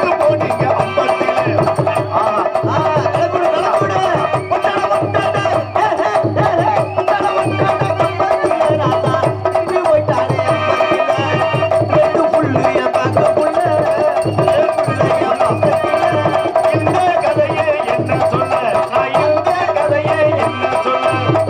எங்கு போனீங்க அப்பத்திலே ஆ, கிளம்புடு, கிளம்புடு. ஒட்டட, ஒட்டட. ஏ, ஏ, ஏ, ஏ. ஒட்டட, ஒட்டட. கம்பத்திலே ராசா. திரும்பி போயிட்டானே அப்பத்திலே. ரெண்டு புல்லு என் பக்க புள்ள. ஏ புள்ள என் பக்கத்திலே. இந்த கதையே என்ன சொல்ல நான் இந்த கதையே என்ன சொல்ல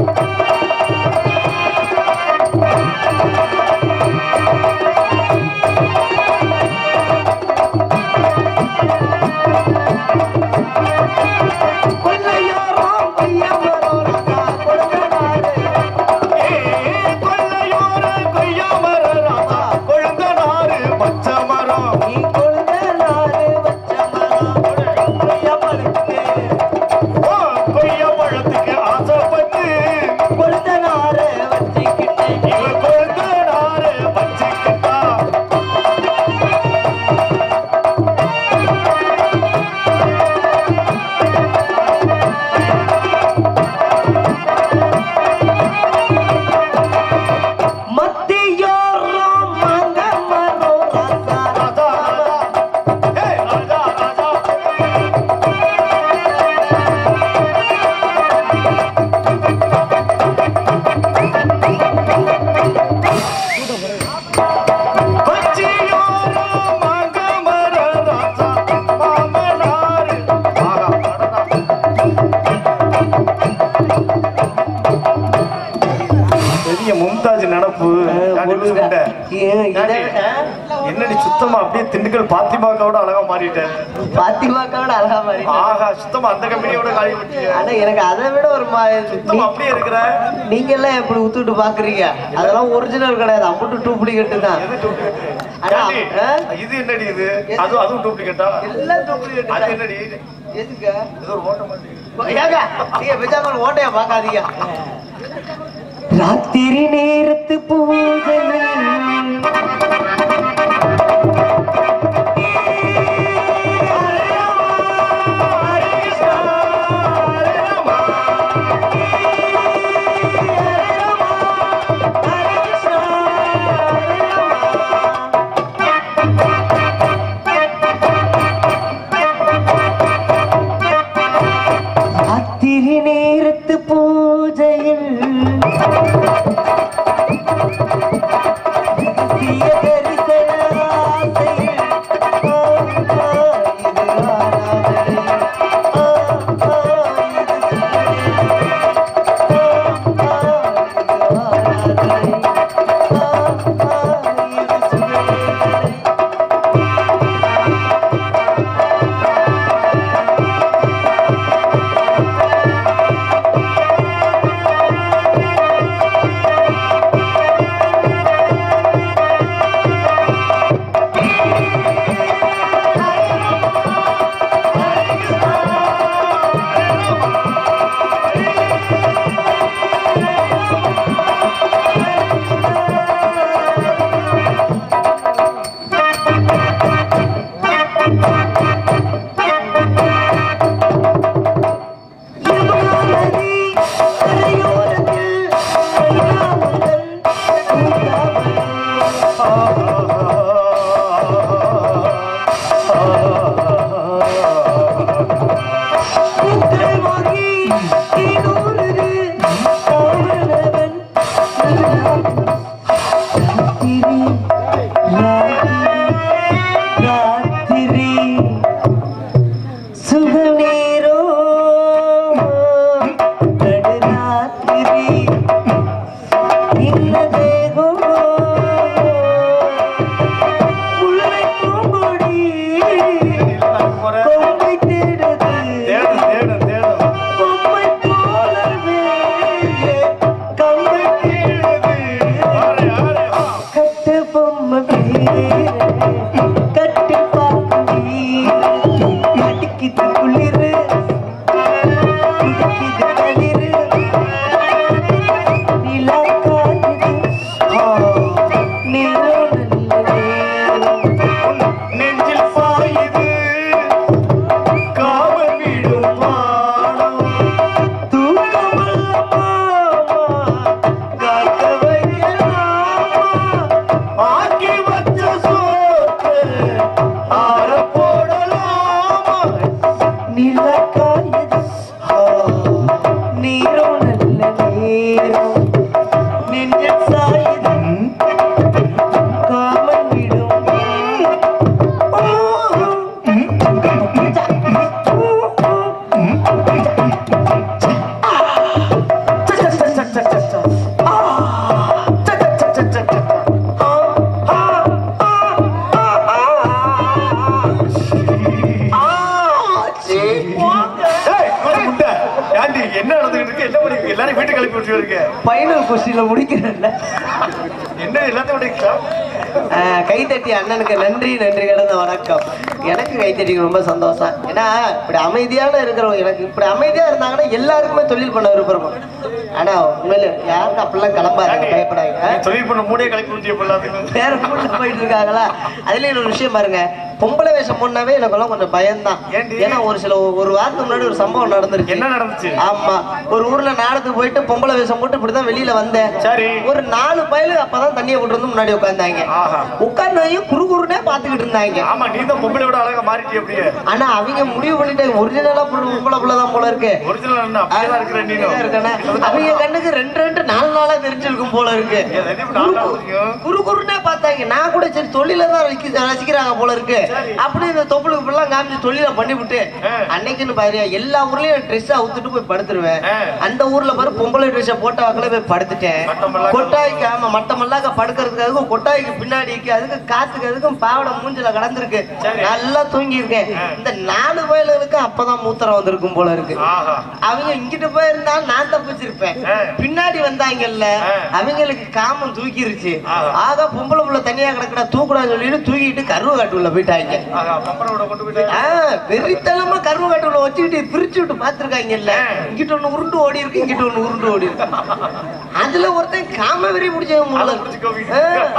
கொல்லையோரம் பையவரோ ராசா. கொடுங்க நாடு. ஏ கொல்லையோர கொய்யாமர ராசா கொழுந்த நாறு பச்சை மரம் நீ கொழுந்த நாடு வச்ச மரம். கொய்யாப்பழத்துக்கு ஓ, கொய்யா பழத்துக்கு ஆசைப்பட்டு கொழுந்த நாரை வச்சுக்கிட்டேன் இவ கொழுந்த நாறு வச்சுக்கிட்டா மத்தியோரம் மாங்க மரம் ராசா. ராஜா ராஜா ஏ ராஜா ராஜா பச்சியோர மாங்க மர ராஜா மாமனாரு ஆகா அடடா பெரிய மும்தாஜ் நடப்பு யாரு சொல்லிட்ட? ஏன் இதை என்னடி சுத்தமா அப்படியே திண்டுக்கல் பாத்திமாக்காவோட அழகா மாறிட்டேன் பாத்திமாக்காவோட அழகா மாதிரி ஆஹா சுத்தமா அந்த கம்பெனியோட காலி விட்டீங்க ஆனா எனக்கு அதை விட ஒரு மா- சுத்தமா நீ- அப்படியே இருக்கிற நீங்க எல்லாம் எப்படி உத்துட்டு பாக்குறீங்க அதெல்லாம் ஒரிஜினல் கிடையாது அம்புட்டு டூப்ளிகேட் தான் எது duplicate? அடா, ஏண்டி, ஆ? இது என்னடி இது அது அதுவும் டூப்ளிகேட்டா எல்லாம் டூப்ளிகேட் அது என்னடி எதுக்கு ஏதோ ஒரு ஓட்ட மாட்டேங்குது ஏங்க நீங்க பெஜாமல் ஓட்டைய பார்க்காதீங்க ராத்திரி நேரத்து பூஜையில் ராத்திரி நேரத்து பூஜையில் தானே வீட்டுக்கு கிளப்பி விட்டு இருக்க ஃபைனல் கொஸ்டின்ல முடிக்கிறேன்ல என்ன எல்லாத்தையும் விடுறீங்களா ஆஹ் கைத்தட்டி அண்ணனுக்கு நன்றி நன்றி கடந்த வணக்கம் எனக்கு கைத்தட்டி ரொம்ப சந்தோஷம் ஏன்னா இப்படி அமைதியான இருக்கிறவங்க எனக்கு இப்படி அமைதியா இருந்தாங்கன்னா எல்லாருக்குமே தொழில் பண்ண விருப்பம் ஆனா உண்மையில யாருக்கும் அப்படிலாம் கிளம்பாரு பயப்படாங்க நீ தொழில் பண்ண மூடியே கிளப்பி விட்டிய எல்லாத்துக்கும் வேற ஊர்ல போயிட்டு இருக்காங்களா அதுல ஒரு விஷயம் பாருங்க பொம்பளை வேஷம் போனாவே எனக்கெல்லாம் கொஞ்சம் பயம்தான் ஏன்டி? ஏன்னா ஒரு சில ஒரு வாரத்துக்கு முன்னாடி ஒரு சம்பவம் நடந்துருச்சு என்ன நடந்துச்சு ஆமா ஒரு ஊர்ல நாடத்துக்கு போயிட்டு பொம்பளை வேஷம் போட்டு இப்படிதான் வெளியில வந்தேன் சரி. ஒரு நாலு பயலு அப்பதான் தண்ணியை கொண்டு வந்து முன்னாடி உட்கார்ந்தாங்க ஆஹா. உட்கார்ந்து குறு குறுனே பாத்துக்கிட்டு இருந்தாங்க ஆமா நீ தான் பொம்பளை விட அழகா மாறிட்டி அப்படியே ஆனா அவங்க முடிவு பண்ணிட்டாங்க ஒரிஜினலா பொம்பளை புள்ளதான் போல இருக்கு ஒரிஜினல் என்ன அப்படியே இருக்கிற நீனும் இருக்கானே. அவங்க கண்ணுக்கு ரெண்டு ரெண்டு நாலு நாளா தெரிஞ்சிருக்கும் போல இருக்கு ஏன் ரெண்டு நாலு நாள் தெரியும்? குறு குறுனே பார்த்தாங்க நான் கூட சரி தொழில தான் ரசிக்க- ரசிக்கிறாங்க போல இருக்கு அப்படி இந்த தொப்புளுக்கு இப்படிலாம் காமிச்சு தொழில பண்ணிவிட்டு ஆ. அன்னைக்குன்னு பாரு எல்லா ஊர்லயும் ட்ரெஸ் அவுத்துட்டு போய் படுத்துருவேன் ஆ. அந்த ஊர்ல பாரு பொம்பளை ட்ரெஸ் போட்ட வாக்கில போய் படுத்துட்டேன் மட்டமல்லாக்க- கொட்டாய்க்கு ஆமா மட்டமல்லாக்க படுக்கிறதுக்கு கொட்டாய்க்கு பின்னாடிக்கு அதுக்கு காத்துக்கு அதுக்கும் பாவடை மூஞ்சில கடந்திருக்கு சரி. நல்லா தூங்கி இருக்கேன் ஆ. இந்த நாலு வயலுக்கு அப்பதான் மூத்திரம் வந்திருக்கும் போல இருக்கு ஆஹா அவங்க இங்கிட்டு போயிருந்தா நான் தப்பிச்சிருப்பேன் ஆ. பின்னாடி வந்தாங்கல்ல ஆ. அவங்களுக்கு காமம் தூக்கிருச்சு ஆ. ஆக பொம்பளை புள்ள தனியா கிடக்குடா தூக்குடான்னு சொல்லிட்டு தூக்கிட்டு கருவ காட்டுள்ள போயிட்டாங்க ஆஹா பம்பரோட கொண்டு போயிட்டு ஆ, வெறித்தனமா கருவ காட்டுள்ள வச்சுக்கிட்டு பிரிச்சு விட்டு பாத்துருக்காங்கல்ல ஆ. இங்கிட்ட ஒண்ணு உருண்டு ஓடி இருக்கு இங்கிட்ட ஒண்ணு உருண்டு ஓடி இருக்கு அதுல ஒருத்தன் காம வெறி பிடிச்சவன் அதை போல பிடிச்சுக்கோங்க.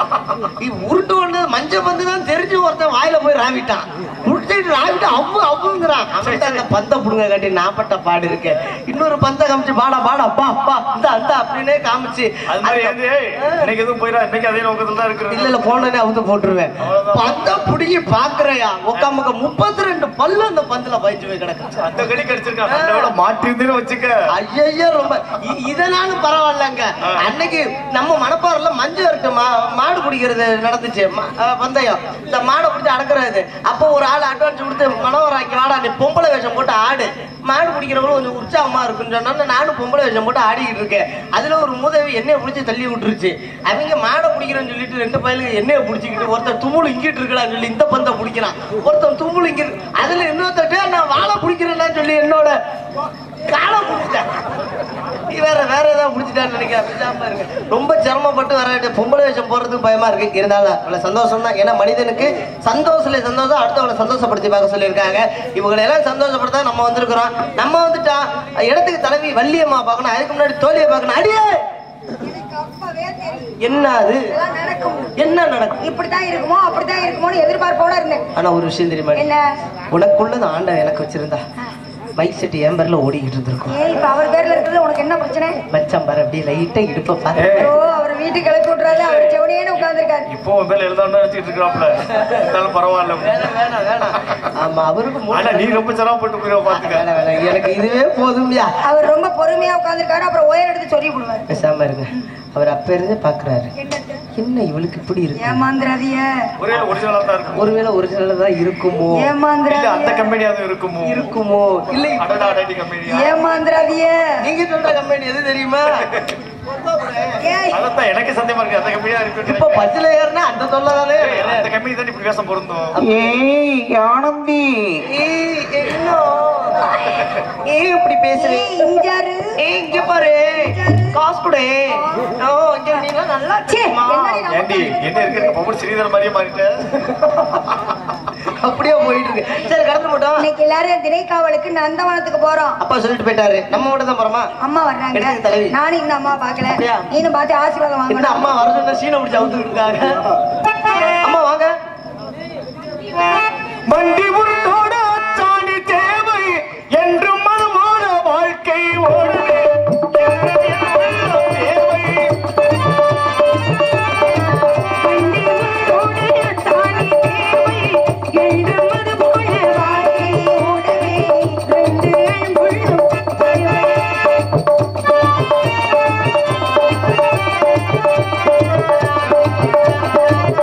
உருண்டு ஒண்ணு மஞ்ச பந்து தான் தெரிஞ்சு ஒருத்தன் வாயில போய் ராவிட்டான் உருட்டிட்டு ராவிட்டு அவ்வு அவ்வுங்கிறான் அவன்கிட்ட அந்த பந்த புடுங்க காட்டி நான் பட்ட பாடு இருக்கு இன்னொரு பந்த காமிச்சு பாடா பாடா அப்பா அப்பா இந்த அந்த அப்படின்னே காமிச்சு அது மாதிரி ஏந்து இன்னைக்கு எதுவும் போயிடா இன்னைக்கு அதே நோக்கத்துல தான் இருக்கிறது இல்ல இல்ல போனே அவுத்து போட்டுருவேன் பந்த புடிங்கி பாக்குறையா உக்காமக்க முப்பத்தி ரெண்டு பல்லு அந்த பந்துல பயிற்சி போய் கிடக்கு அந்த கடி கடிச்சிருக்கா அந்த விட மாட்டி இருந்துன்னு வச்சுக்க ஐயையோ ரொம்ப இ- இதனாலும் பரவாயில்லங்க அன்னைக்கு நம்ம மணப்பாறையில மஞ்சு வரட்டு மா மாடு பிடிக்கிறது நடந்துச்சு ம- அஹ் பந்தயம் இந்த மாடை பிடிச்சி அடக்குறது அப்போ ஒரு ஆள் அட்வான்ஸ் கொடுத்து மனோராக்கி வாடா நீ பொம்பளை வேஷம் போட்டு ஆடு மாடு பிடிக்கிறவங்களும் கொஞ்சம் உற்சாகமா இருக்குன்னு சொன்னா நானும் பொம்பளை வேஷம் போட்டு ஆடிக்கிட்டு இருக்கேன் அதுல ஒரு மூதவி என்னைய பிடிச்சி தள்ளி விட்டுருச்சு அவங்க மாடை பிடிக்கிறேன்னு சொல்லிட்டு ரெண்டு பயிலுக்கு என்னைய பிடிச்சிக்கிட்டு ஒருத்தர் தும்முள் இங்கிட்டு இருக்கலாம்னு சொல்லி இந்த பந்தை பிடிக்கிறான் ஒருத்தன் தும்முள் இங்க இருக்கு. அதுல இன்னொருத்தட்டு நான் வாழை பிடிக்கிறேன்னு சொல்லி என்னோட காலை பிடிச்சிட்டேன் நீ வேற வேற ஏதாவது பிடிச்சிட்டான்னு நினைக்கிறேன் பேசாம இருங்க. ரொம்ப சிரமப்பட்டு வர வேண்டிய பொம்பளை வேஷம் போறதுக்கு பயமா இருக்கு இருந்தாலும் இவ்வளவு சந்தோஷம் தான் ஏன்னா மனிதனுக்கு சந்தோஷத்துல சந்தோஷம் அடுத்தவங்களை சந்தோஷப்படுத்தி பார்க்க சொல்லியிருக்காங்க இவங்களை எல்லாம் சந்தோஷப்படுத்த நம்ம வந்திருக்கிறோம் நம்ம வந்துட்டா இடத்துக்கு தலைவி வள்ளியம்மா பார்க்கணும் அதுக்கு முன்னாடி தோழியை பார்க்கணும் அடியே எனக்கு அப்பவே தெரியும். என்ன அது இதெல்லாம் நடக்கும் என்ன நடக்கும் இப்படித்தான் இருக்குமோ அப்படித்தான் இருக்குமோன்னு எதிர்பார்ப்போட இருந்தேன் ஆனா ஒரு விஷயம் தெரியுமா என்ன உனக்குள்ளது ஆண்டவன் எனக்கு வச்சிருந்தா மைக் செட் என் பேர்ல ஓடிக்கிட்டு இருந்திருக்கும் ஏன் இப்ப அவர் பேர்ல இருக்கிறது உனக்கு என்ன பிரச்சனை மச்சான் பாரு அப்படியே லைட்டா இடுப்ப பாரு ஓ அவர் வீட்டுக்கு கிளப்பி விட்டுறாரு அவர் செவனேன்னு உட்கார்ந்துருக்காரு இப்போ உன் மேல எழுதாம வச்சுட்டு இருக்கிறாப்ல இருந்தாலும் பரவாயில்ல வேணாம், வேணாம், வேணாம். ஆமா அவருக்கு மூ- ஆனா நீ ரொம்ப சிரமப்பட்டு போயிட பாத்துக்க வேணாம், வேணாம். எனக்கு இதுவே போதும்யா அவர் ரொம்ப பொறுமையா உட்கார்ந்துருக்காரு அப்புறம் ஒயர் எடுத்து சொல்லி விடுவார் பேசாம இருங்க அவர் அப்ப இருந்து பாக்குறாரு என்னது என்ன இவளுக்கு இப்படி இருக்கு ஏமாந்துராதிய ஒரே ஒரிஜினலா தான் இருக்கும் ஒருவேளை ஒரிஜினல் தான் இருக்குமோ இல்ல அந்த ஏமாந்துராதிய கம்பெனி அது இருக்குமோ இருக்குமோ இல்லை அடடா அடடி கம்பெனியா ஏமாந்துராதிய நீங்க சொல்ற கம்பெனி எது தெரியுமா ஏய் அதான் எனக்கு சந்தேகமா இருக்கு அந்த கம்பெனியா இருக்கு இப்ப பஸ்ல ஏறினா அந்த தொல்லதானே அந்த கம்பெனி தான் இப்படி வேஷம் பொருந்தும் ஏய் ஆனந்தி ஏய் என்ன ஏய் இப்படி பேசுறே ஏய் இஞ்சாரு ஏய் இங்க பாரு காசு கொடு ஓ இங்க நீங்க நல்லா ச்சே, இருக்குமா? என்னடி நான் ஏண்டி என்ன இருக்கு பவுன் ஸ்ரீதர் மாதிரியே மாறிட்ட அப்படியே போயிட்டு இருக்கு சரி கடந்து போட்டோம் இன்னைக்கு எல்லாரும் திணைக்காவலுக்கு நந்தவனத்துக்கு போறோம் அப்பா சொல்லிட்டு போயிட்டாரு நம்ம மட்டும் தான் போறோமா அம்மா வர்றாங்க எடுத்து தலைவி. நானும் இந்த அம்மா பார்க்கல அப்படியா? நீனும் பார்த்து ஆசீர்வாதம் என்ன வாங்கணும் அம்மா வர சொன்ன சீனை பிடிச்சி அவுத்துக்கிட்டு இருக்காங்க அம்மா வாங்க வண்டி உருண்டோட சாணி தேவை என்று மனமான வாழ்க்கை ஓடுவே தேவை ரெண்டு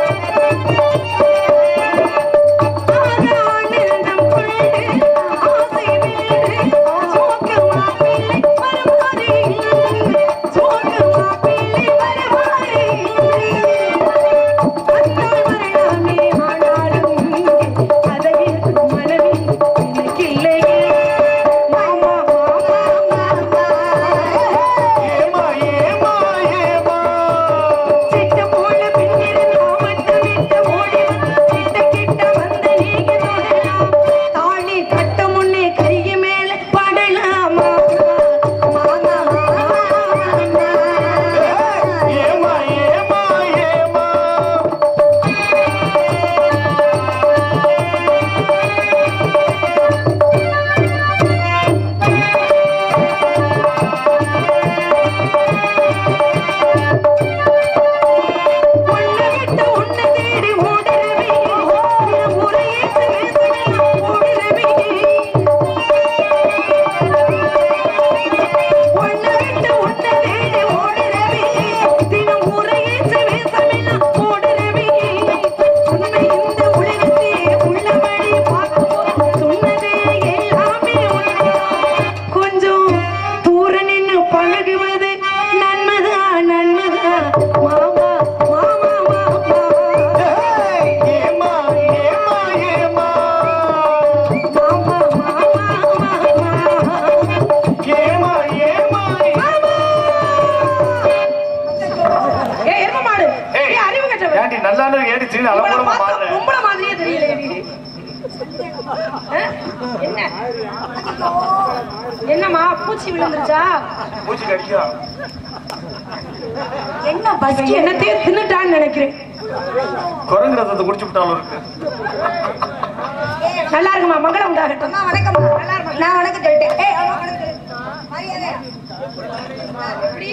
ஆ? என்ன என்னம்மா பூச்சி விழுந்துருச்சா பூச்சி கடிக்கும் என்ன பஸ் இவன் என்னத்தையே தின்னுட்டான்னு நினைக்கிறேன் குரங்கு ரத்தத்தை குடிச்சு விட்டாலும் இருக்கு நல்லா இருக்குமா மங்களம் உண்டாகட்டும் அம்மா வணக்கம் நல்லா இருக்கும் நான் வணக்கம் சொல்லிட்டேன் ஏய் அம்மா வணக்கம் சொல்லு. மரியாதை எப்படி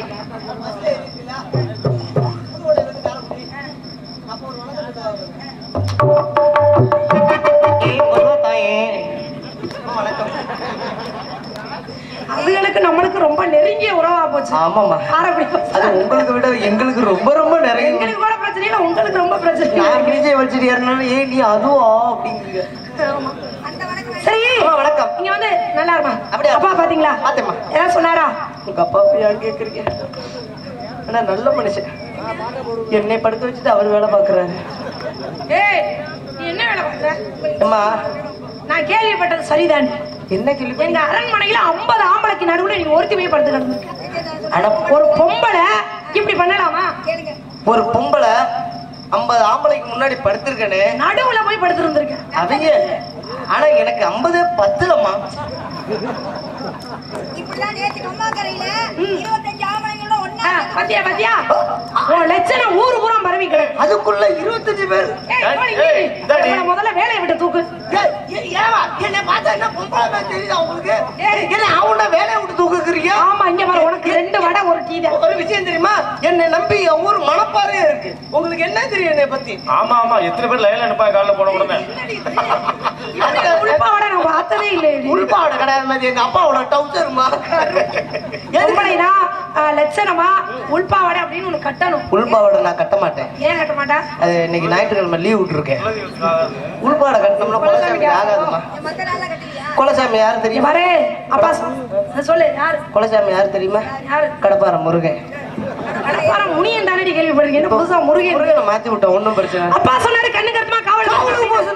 ஏய், வருவா தாயே. வணக்கம் அவங்களுக்கு நம்மளுக்கு ரொம்ப நெருங்கிய உறவா போச்சு ஆமாம்மா ஆரப்படி அது உங்களுக்கு விட எங்களுக்கு ரொம்ப ரொம்ப நிறைய எங்களுக்கு கூட பிரச்சனை இல்லை உங்களுக்கு ரொம்ப பிரச்சனை நான் கிழிச்சே வச்சுட்டு ஏறினாலும் ஏய் நீ அதுவா அப்படிங்கிறீங்க ஆமா. அந்த வணக்கம் சரி அம்மா, வணக்கம் இங்க வந்து நல்லா இருமா அப்படியா? அப்பா பாத்தீங்களா பார்த்தேம்மா. ஏதாவது சொன்னாரா உங்க அப்பா போய் யார் கேட்குறீங்க ஆனா நல்ல மனுஷன் என்னை படுக்க வச்சுட்டு அவர் வேலை பார்க்குறாரு ஏய் நீ என்ன வேலை பண்ற அம்மா நான் கேள்விப்பட்டது சரிதான் என்ன கேள்வி எங்க அரண்மனையில 50 ஆம்பளைக்கு நடுவுல நீ ஒருத்தி போய் படுத்து கிடந்து ஆனா ஒரு பொம்பளை இப்படி பண்ணலாமா கேளுங்க ஒரு பொம்பளை ஐம்பது ஆம்பளைக்கு முன்னாடி படுத்திருக்கேனே நடுவுல போய் படுத்து இருந்திருக்க அவங்க ஆனா எனக்கு ஐம்பது பத்துலம்மா இப்படிதான் நேத்து கம்மாக்கரையில இருபத்தஞ்சு ஆம்பளைங்களோட ஒண்ணா பத்தியா பத்தியா உன் லட்சணம் ஊரு பூரா பரவி கிடக்கு அதுக்குள்ள இருபத்தஞ்சு பேர் ஏய், போடி, ஏய், இந்தாடி. இவனை முதல்ல வேலையை விட்டு தூக்கு ஏய், ஏய், ஏவா, என்னை பார்த்தா என்ன பொம்பளை மாதிரி தெரியுதா உங்களுக்கு ஏய். என்ன அவன வேலையை விட்டு தூக்குறீங்க ஆமா இங்க பாரு உனக்கு ரெண்டு வடை ஒரு டீ தான் ஒரு விஷயம் தெரியுமா என்னை நம்பி என் ஊர் மணப்பாறையே இருக்கு உங்களுக்கு என்ன தெரியும் என்னை பத்தி ஆமா ஆமா எத்தனை பேர் லைன்ல நிப்பாங்க காலைல போன உடனே இவனுக்கு உள்பா வடை நான் பார்த்ததே இல்லை உள்பாவோட கிடையாது மாதிரி எங்க அப்பாவோட டவுசருமா பொம்பளைனா ஆஹ், லட்சணமா உள்பாவாடை அப்படின்னு ஒண்ணு கட்டணும் உள்பாவோட நான் கட்ட மாட்டேன் ஏன் கட்ட மாட்டா அது இன்னைக்கு ஞாயிற்றுக்கிழமை லீவ் விட்டுருக்கேன் உள்பாட கட்டினோம்னா குலசாமி ஆகாதுமா மத்த நாள்ல கட்டுவியா குலசாமி யாரு இங்க தெரியுமா பாரு அப்பா சொ- சொல்லு யாரு குலசாமி யாரு தெரியுமா யாரு கடப்பார முருகன் கடப்பார முனியன் தானடி கேள்விப்படுறீங்க என்ன புதுசா முருகன் முருகனை மாத்தி விட்டோம் ஒண்ணும் பிரச்சனை இல்லை. அப்பா சொன்னாரு கண்ணு கருத்துமா காவல்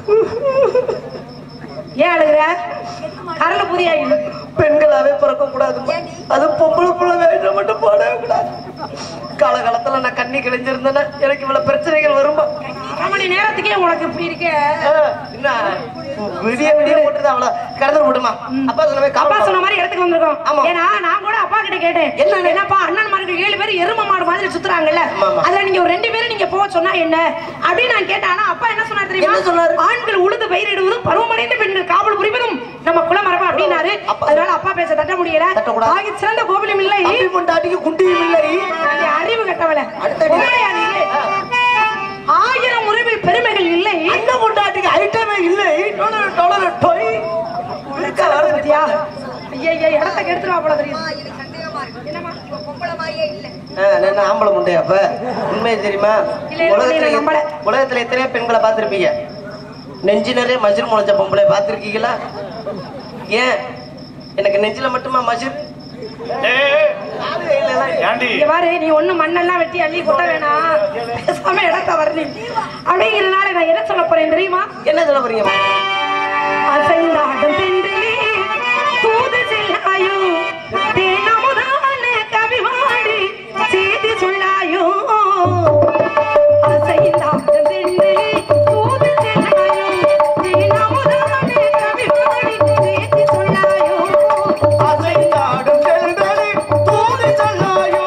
ஏன் அழுகுற கரல புரியாயிடு பெண்களாவே பிறக்க கூடாது அது பொம்பளை புள்ள வேண்டாம் மட்டும் போடவே கூடாது காலகாலத்துல நான் கண்ணி கிழிஞ்சிருந்தேன்னா எனக்கு இவ்வளவு பிரச்சனைகள் வருமா அரை மணி நேரத்துக்கே உனக்கு இப்படி இருக்க ஆ, என்ன விடிய விடிய போட்டுது அவள கடந்து விடுமா அப்பா சொன்ன மாதிரி அப்பா காப்பா சொன்ன மாதிரி இடத்துக்கு வந்திருக்கோம் ஆமா. ஏன்னா நான் கூட அப்பா கிட்ட கேட்டேன் என்ன? என்னப்பா அண்ணன் மார்கள் ஏழு பேர் எரும மாடு மாதிரி சுத்துறாங்கல்ல ஆமா, ஆமா. அதுல நீங்க ஒரு ரெண்டு பேரும் நீங்க போக சொன்னா என்ன அப்படின்னு நான் கேட்டேன் ஆனா அப்பா என்ன சொன்னார் தெரியுமா என்ன சொன்னாரு? ஆண்கள் உழுது பயிரிடுவதும் பருவமடைந்த பெண்கள் காவல் புரிவதும் நம்ம குலமரபா அப்படின்னாரு அப்பா- அதனால அப்பா பேச தட்ட முடியல தட்டக்கூடாது. ஆகி சிறந்த கோவிலும் இல்லை அப்படி பொண்டாட்டிக்கு குண்டியும் இல்லை நீ அறிவு கட்டவல அடுத்தடி. உண்மையா நீ? ஆயிரம் உறவில் பெருமைகள் இல்லை அண்ணன் பொண்டாட்டிக்கு ஐட்டமே இல்லை டொலரு, டொலரு, டொய். இருக்கா வேலை பத்தியா ஐயா இடத்த கெடுத்துருவா போல தெரியுது அம்மா, எனக்கு சந்தேகமா இருக்கு என்னம்மா இவ பொம்பளை மாதிரியே இல்ல ஆ, நான் என்ன ஆம்பளை முண்டையா அப்ப உண்மை தெரியுமா இல்ல, இல்ல, உலகத்துல இல்ல, நம்பல. உலகத்துல எத்தனையோ பெண்களை பார்த்திருப்பீங்க நெஞ்சு நிறைய மஜிர் முளைச்ச பொம்பளை பார்த்திருக்கீங்களா ஏன் எனக்கு நெஞ்சில மட்டுமா மஜிர் ஏய், காலு கையில எல்லாம் ஏண்டி இங்க பாரு நீ ஒண்ணு மண்ணெல்லாம் வெட்டி அள்ளி கொட்ட வேணாம் பேசாம இடத்த வரணும் அப்படிங்கிறதுனால நான் என்ன சொல்ல போறேன் தெரியுமா என்ன சொல்ல போறீங்க அசைந்தாடும் தென்றலே தூது செல்லாயோ தேனமுதான கவிவாடி செய்தி சொல்லாயோ அசைந்தாடும் தென்றலே தூது செல்லாயோ தேனமுதான கவிவாடி செய்தி சொல்லாயோ அசைந்தாடும் செல்வெளி தூது சொல்லாயோ.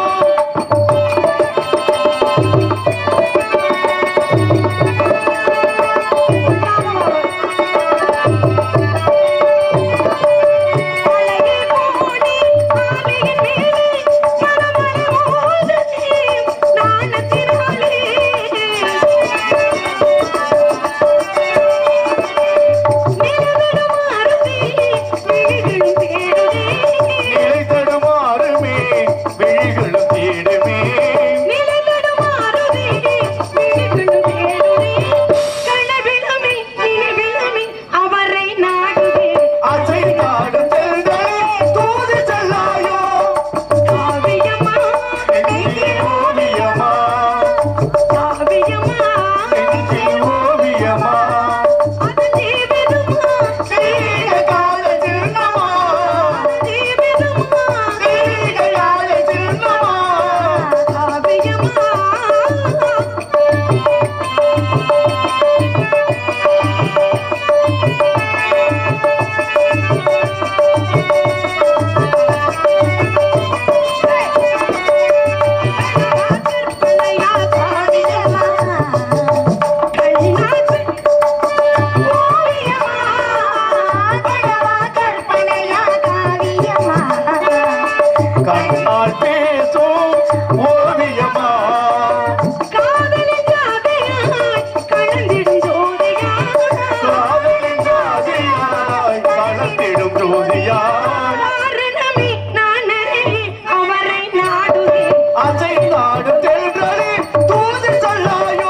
கண்ணால் பேசும் ஓவியமா காதலின் ஜாதியாய் கலந்திடும் ஜோதியாய் அசை நாடும் தென்றலே தூது சொல்லாயோ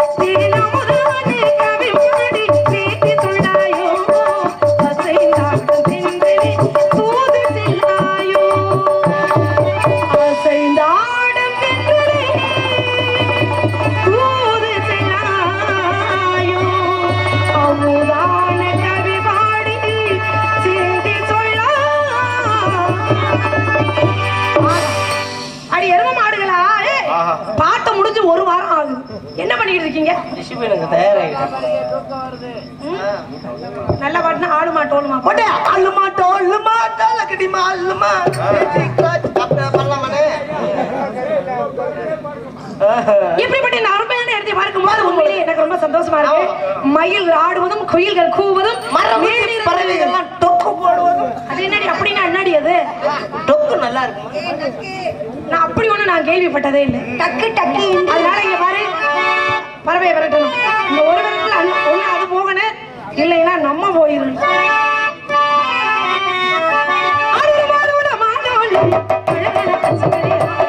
அடி எரும மாடுகளா ஏய், ஆஹா. பாட்டு முடிஞ்சு ஒரு வாரம் ஆகுது என்ன பண்ணிட்டு இருக்கீங்க டிசிப்ளினுக்கு தயாராகிட்டேன் நல்ல பாட்டுனா ஆடுமா டோலுமா போட்டு அல்லுமா டோல்லுமா டோலக்கடிமா அல்லுமா அப்புறம் பண்ணலாமானே இப்படிப்பட்ட இந்த அருமையான இடத்தை பார்க்கும்போது உண்மையிலே எனக்கு ரொம்ப சந்தோஷமா இருக்கு மயில் ஆடுவதும் குயில்கள் கூவதும் மரமுத்தி மேலிருந்து- பறவைகள்லாம் டொக்கு போடுவதும் அது என்னடி அப்படின்னா என்னடி அது டொக்கு நல்லா இருக்குமா நான் அப்படி ஒண்ணு நான் கேள்விப்பட்டதே இல்லை டக்கு டக்கு அதனால இங்க பாரு பறவையை விரட்டணும் இந்த ஒரு விரட்டல அண்ணா- ஒண்ணு அது போகணும் இல்லைன்னா நம்ம போயிடணும் ஆடுல மாடோல மாடோல அழகழ பச்சைக்கிளி.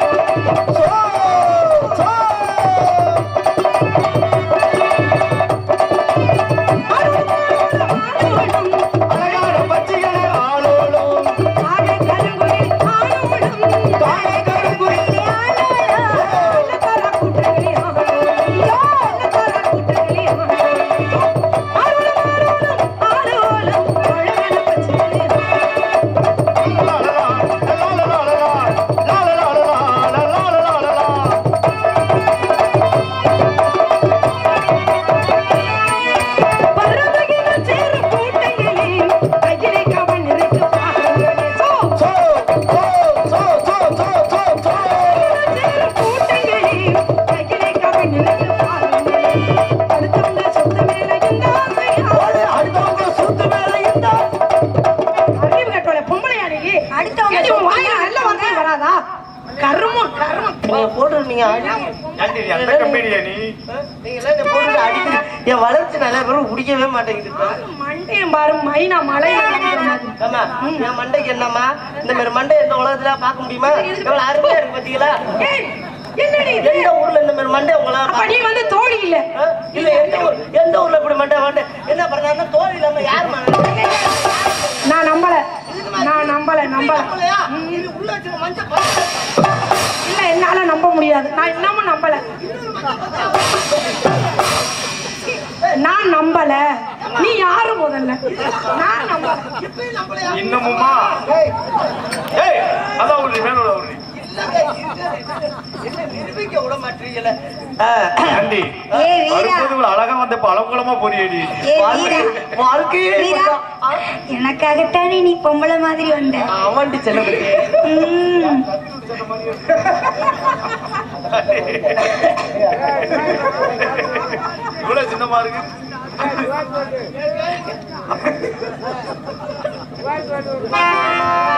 ஆடுல மாடோல மாடோலம், அழகான பச்சைகளே ஆளோடும் ஆட கருங்குயில் ஆடோலம். காண கருங்குயில் கருமம் கருமம் நீங்க போட்டு நீங்க அடி எந்த கம்பெனியா நீ நீங்க எல்லாம் இந்த போட்டு அடிக்கிற என் வளர்ச்சி நிறைய பேரும் பிடிக்கவே மாட்டேங்குது மண்டையும் பாரு மைனா மலை ஆமா என் மண்டைக்கு என்னம்மா இந்த மாதிரி மண்டை இந்த உலகத்துல பார்க்க முடியுமா எவ்வளவு அருமையா இருக்கு பாத்தீங்களா ஏய், என்னடி இது? எந்த ஊர்ல இந்த மாதிரி மண்டை உங்களால அப்ப பார்க்க- நீ வந்து தோழி இல்ல ஆ? இல்ல எந்த ஊர் எந்த ஊர்ல இப்படி மண்டை மண்டை என்ன பண்ணா தோல் இல்லாம யார் நான் நம்பல நான் நம்பல நம்பல நம்மளையா இது உள்ள வச்சு மஞ்சள் பா- இல்ல என்னால நம்ப முடியாது நான் இன்னமும் நம்பல நான் நம்பல நீ யாரு முதல்ல நான் நம்பல இப்பயும் நம்மளையா இன்னமுமா ஏய் அதான் ஒரு மேல ஒரு என்ன நிரூபிக்க விட மாட்டீங்கல்ல ஆண்டி ஏய், வீரா. வரும்போது இவ்வளவு அழகா வந்து பழங்குளமா போறியடி ஏ வாழ்க்கை வீரா வாழ்க்கையே வீரா இப்படிதான். எனக்காகத்தானே நீ பொம்பளை மாதிரி வந்த ஆமாண்டி செல்லப்பட்டி ம். இவ்வளவு சின்னமா இருக்கு ஆ